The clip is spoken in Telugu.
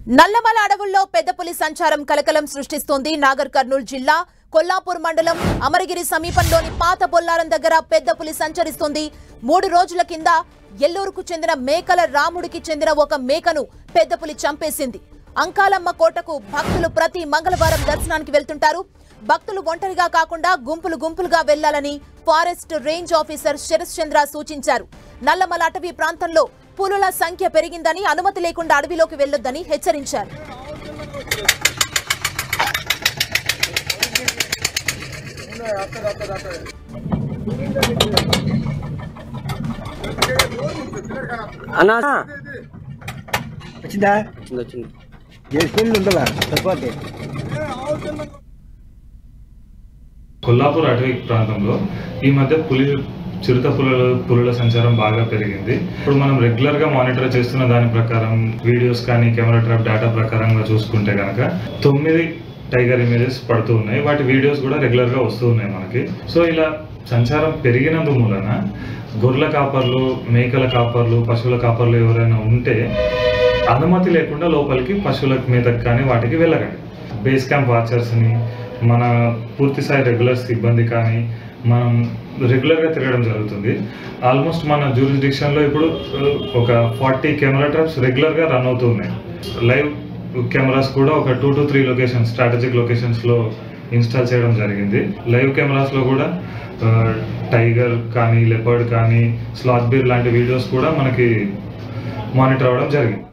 నల్లమల అడవుల్లో పెద్ద పులి సంచారం కలకలం సృష్టిస్తోంది నాగర్ కర్నూలు జిల్లా కొల్లాపూర్ మండలం అమరగిరి సమీపంలోని పాత బొల్లారం దగ్గర పెద్ద పులి సంచరిస్తోంది మూడు రోజుల కింద ఎల్లూరుకు చెందిన మేకల రాముడికి చెందిన ఒక మేకను పెద్ద పులి చంపేసింది అంకాలమ్మ కోటకు భక్తులు ప్రతి మంగళవారం దర్శనానికి వెళ్తుంటారు భక్తులు ఒంటరిగా కాకుండా గుంపులు గుంపులుగా వెళ్లాలని forest range officer Sarath Chandra సూచించారు నల్లమల అటవీ ప్రాంతంలో పులుల సంఖ్య పెరిగిందని అనుమతి లేకుండా అడవిలోకి వెళ్లొద్దని హెచ్చరించారు అన్నా వచ్చిందా వచ్చింది వచ్చింది చేసుకెళ్ళి ఉంటుందా సరిపోతే కొల్లాపూర్ అటవీ ప్రాంతంలో ఈ మధ్య పులి చిరుత పులుల పులుల సంచారం బాగా పెరిగింది ఇప్పుడు మనం రెగ్యులర్ గా మానిటర్ చేస్తున్న దాని ప్రకారం వీడియోస్ కానీ కెమెరా ట్రాప్ డేటా ప్రకారంగా చూసుకుంటే కనుక తొమ్మిది టైగర్ ఇమేజెస్ పడుతూ ఉన్నాయి వాటి వీడియోస్ కూడా రెగ్యులర్ గా వస్తూ ఉన్నాయి మనకి సో ఇలా సంచారం పెరిగినందు మూలన గొర్రెల కాపర్లు మేకల కాపర్లు పశువుల కాపర్లు ఎవరైనా ఉంటే అనుమతి లేకుండా లోపలికి పశువుల మీదకి కానీ వాటికి వెళ్ళకండి బేస్ క్యాంప్ వాచర్స్ని మన పూర్తి స్థాయి రెగ్యులర్ సిబ్బంది కానీ మనం రెగ్యులర్గా తిరగడం జరుగుతుంది ఆల్మోస్ట్ మన జ్యూరిస్డిక్షన్లో ఇప్పుడు uh, ఒక ఫార్టీ కెమెరా ట్రాప్స్ రెగ్యులర్గా రన్ అవుతూ ఉన్నాయి లైవ్ కెమెరాస్ కూడా ఒక two to three locations strategic లొకేషన్స్లో ఇన్స్టాల్ చేయడం జరిగింది లైవ్ కెమెరాస్లో కూడా టైగర్ కానీ లెపర్డ్ కానీ స్లాత్ బీర్ లాంటి వీడియోస్ కూడా మనకి మానిటర్ అవ్వడం జరిగింది